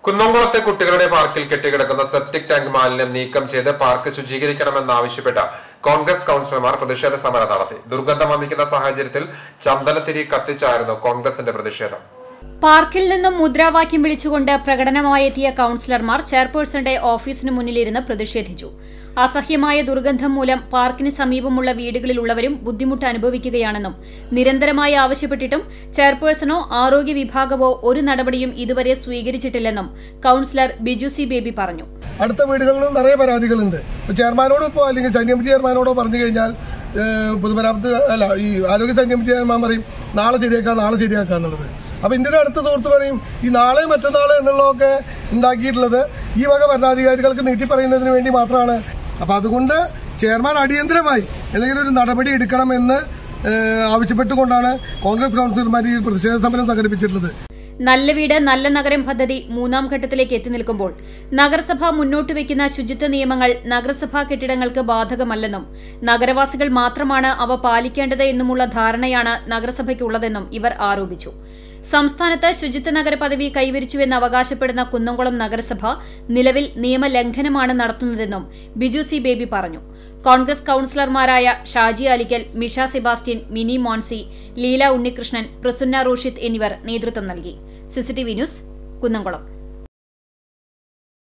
കുന്നംകുളത്തെ കുട്ടികളുടെ പാർക്കിൽ കെട്ടിക്കിടക്കുന്ന സെപ്റ്റിക് ടാങ്ക് മാലിന്യം നീക്കം ചെയ്ത് പാർക്ക് ശുചീകരിക്കണമെന്നാവശ്യപ്പെട്ട് കോൺഗ്രസ് കൌൺസിലർമാർ പ്രതിഷേധ സമരം നടത്തി ദുർഗന്ധം വമിക്കുന്ന സാഹചര്യത്തിൽ ചന്ദനത്തിരി കത്തിച്ചായിരുന്നു കോൺഗ്രസിന്റെ പ്രതിഷേധം പാർക്കിൽ നിന്നും മുദ്രാവാക്യം വിളിച്ചുകൊണ്ട് പ്രകടനമായെത്തിയ കൌൺസിലർമാർ ചെയർപേഴ്സന്റെ ഓഫീസിനു മുന്നിലിരുന്ന് പ്രതിഷേധിച്ചു അസഹ്യമായ ദുർഗന്ധം മൂലം പാർക്കിന് സമീപമുള്ള വീടുകളിലുള്ളവരും ബുദ്ധിമുട്ട് അനുഭവിക്കുകയാണെന്നും നിരന്തരമായി ആവശ്യപ്പെട്ടിട്ടും ചെയർപേഴ്സണോ ആരോഗ്യ വിഭാഗമോ ഒരു നടപടിയും ഇതുവരെ സ്വീകരിച്ചിട്ടില്ലെന്നും കൌൺസിലർ ബിജു സി ബേബി പറഞ്ഞു അടുത്ത വീടുകളിലും നിറയെ പരാതികളുണ്ട് ഇപ്പോൾ ചെയർമാനോട് ഇപ്പോൾ അല്ലെങ്കിൽ സൈന്യം ചെയർമാനോടോ പറഞ്ഞു കഴിഞ്ഞാൽ ഏഹ്, പൊതുമരാമത്ത് അല്ല ഈ ആരോഗ്യ സൈന്യം ചെയർമാൻ പറയും നാളെ ശരിയാക്കാം നാളെ ശരിയാക്കാം എന്നുള്ളത് അപ്പോൾ എൻ്റെ ഒരു അടുത്ത സുഹൃത്ത് പറയും ഈ നാളെ മറ്റന്നാൾ എന്നുള്ളതൊക്കെ ഉണ്ടാക്കിയിട്ടുള്ളത് ഈ വക ഭരണാധികാരികൾക്ക് നീട്ടി പറയുന്നതിന് വേണ്ടി മാത്രമാണ് അപ്പോൾ അതുകൊണ്ട് ചെയർമാൻ അടിയന്തരമായി എന്തെങ്കിലും ഒരു നടപടി എടുക്കണമെന്ന് ഏഹ്, ആവശ്യപ്പെട്ടുകൊണ്ടാണ് കോൺഗ്രസ് കൗൺസിലർമാർ ഈ പ്രതിഷേധ സമരം സംഘടിപ്പിച്ചിട്ടുള്ളത് നല്ല വീട് നല്ല നഗരം പദ്ധതി മൂന്നാം ഘട്ടത്തിലേക്ക് എത്തി നിൽക്കുമ്പോൾ നഗരസഭ മുന്നോട്ട് വയ്ക്കുന്ന ശുചിത്വ നിയമങ്ങൾ നഗരസഭാ കെട്ടിടങ്ങൾക്ക് ബാധകമല്ലെന്നും നഗരവാസികൾ മാത്രമാണ് അവ പാലിക്കേണ്ടത് എന്നുമുള്ള ധാരണയാണ് നഗരസഭയ്ക്കുള്ളതെന്നും ഇവർ ആരോപിച്ചു സംസ്ഥാനത്ത് ശുചിത്വ നഗര പദവി കൈവരിച്ചുവെന്ന് അവകാശപ്പെടുന്ന കുന്നംകുളം നഗരസഭ നിലവിൽ നിയമലംഘനമാണ് നടത്തുന്നതെന്നും ബിജു സി ബേബി പറഞ്ഞു കോൺഗ്രസ് കൌൺസിലർമാരായ ഷാജി അലിക്കൽ മിഷ സെബാസ്റ്റ്യൻ മിനി മോൻസി ലീല ഉണ്ണികൃഷ്ണൻ പ്രസുന്ന റോഷിത്ത് എന്നിവർ നേതൃത്വം നൽകി സിസിടിവി ന്യൂസ് കുന്നംകുളം